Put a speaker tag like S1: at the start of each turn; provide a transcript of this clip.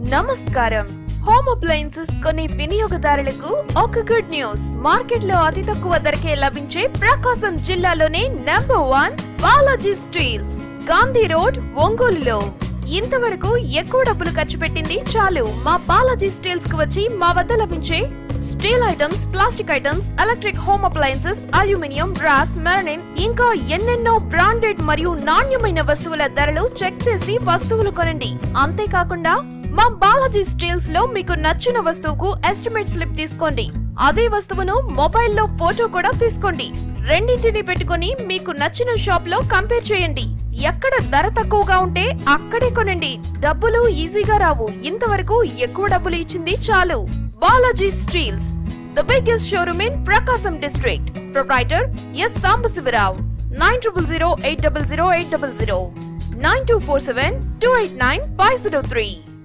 S1: నమస్కారం home appliances కొన్ని వినియోగదారులకు ఒక గుడ్ న్యూస్ మార్కెట్ లో అతి తక్కువ ధరకే లభించే ప్రకాశం జిల్లాలోనే number one Balaji Steels Gandhi Road ఒంగోలులో ఇంతవరకు ఎక్కువ డబ్బులు ఖర్చు పెట్టింది చాలు మా బాలాజీ స్టీల్స్ కు వచ్చి మా వద్ద లభించే steel items plastic items electric home appliances aluminium brass melamine ఇంకా ఎన్నెన్నో బ్రాండెడ్ మరియు నాణ్యమైన వస్తువుల ధరలు చెక్ చేసి వస్తువులు కొనండి అంతేకాకుండా మా బాలాజీ స్టీల్స్ లో మీకు నచ్చిన వస్తువుకు ఎస్టిమేట్ స్లిప్ తీసుకోండి అదే వస్తువును మొబైల్లో ఫోటో కూడా తీసుకోండి రెండింటిని పెట్టుకొని మీకు నచ్చిన షాప్ లో కంపేర్ చేయండి ఎక్కడ ధర తక్కువగా ఉంటే అక్కడే కొనండి డబ్బులు ఈజీగా రావు ఇంతవరకు ఎక్కువ డబ్బులు ఇచ్చింది చాలు Balaji Steels the biggest showroom in Prakasam district proprietor S Sambasivarao nine triple zero eight double zero eight double zero nine two four seven two eight nine five zero three